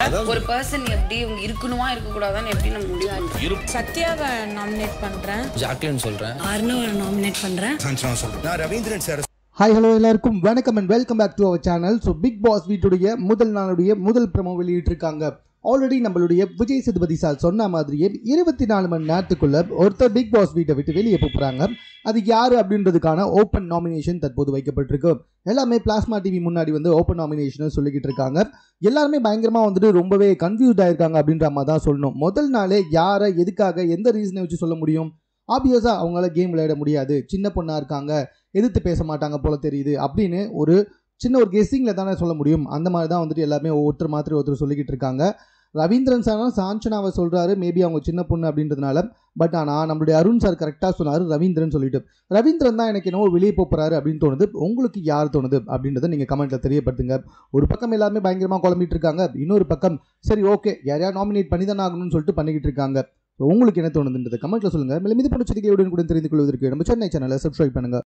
ஒரு பர்சன் எப்படி இவங்க இருக்கணுமா இருக்கக்கூடாதான்னு எப்படி நம்ம முடிவு பண்றோம்? சத்யாவை நாமினேட் பண்றேன் ஜாக்லின் சொல்றேன் அருணாவை நாமினேட் பண்றேன் சஞ்சனா சொல்றேன் நான் ரவீந்திரன் சார் ஹாய் ஹலோ எல்லாருக்கும் வணக்கம் and welcome back to our channel so Bigg Boss வீட்டுடைய முதல் நாளுடைய முதல் ப்ரமோ வெளியிட்டிருக்காங்க ஆல்ரெடி நம்மளுடைய விஜய் சேதுபதி சார் சொன்ன மாதிரியே இருபத்தி நாலு மணி நேரத்துக்குள்ள ஒருத்தர் பிக் பாஸ் வீட்டை விட்டு வெளியே போகிறாங்க அது யாரு அப்படின்றதுக்கான ஓப்பன் நாமினேஷன் தற்போது வைக்கப்பட்டிருக்கு எல்லாமே பிளாஸ்மா டிவி முன்னாடி வந்து ஓப்பன் நாமினேஷன் சொல்லிக்கிட்டு இருக்காங்க எல்லாருமே பயங்கரமா வந்துட்டு ரொம்பவே கன்ஃபியூஸ்ட் ஆயிருக்காங்க அப்படின்ற மாதிரி தான் சொல்லணும் முதல் நாளே யாரை எதுக்காக எந்த ரீசனை வச்சு சொல்ல முடியும் ஆப்வியஸா அவங்களால கேம் விளையாட முடியாது சின்ன பொண்ணா இருக்காங்க எதிர்த்து பேச மாட்டாங்க போல தெரியுது அப்படின்னு ஒரு சின்ன ஒரு கெஸ்ஸிங்கில் தானே சொல்ல முடியும் அந்த மாதிரி தான் வந்துட்டு எல்லாமே ஒருத்தர் மாத்திரை ஒருத்தர் சொல்லிக்கிட்டு இருக்காங்க ரவீந்திரன் சார் சாஞ்சனாவை சொல்றாரு மேபி அவங்க சின்ன பொண்ணு அப்படின்றதுனால பட் ஆனால் நம்மளுடைய அருண் சார் கரெக்டாக சொன்னார் ரவீந்திரன் சொல்லிட்டு ரவீந்திரன் தான் எனக்கு என்னவோ வெளியே போறாரு அப்படின்னு தோணுது உங்களுக்கு யார் தோணுது அப்படின்றத நீங்கள் கமெண்ட்டில் தெரியப்படுத்துங்க ஒரு பக்கம் எல்லாருமே பயங்கரமாக குழம்பிட்டு இருக்காங்க இன்னொரு பக்கம் சரி ஓகே யாரையா நாமினேட் பண்ணி தானே ஆகணும்னு சொல்லிட்டு பண்ணிக்கிட்டு இருக்காங்க உங்களுக்கு என்ன தோணுதுன்றதை கமெண்ட்டில் சொல்லுங்கள் மேலும் இது போன்ற செய்திகளுடன் கூட தெரிந்து கொள்வதற்கு நம்ம சென்னை சேனலை சப்ஸ்கிரைப் பண்ணுங்க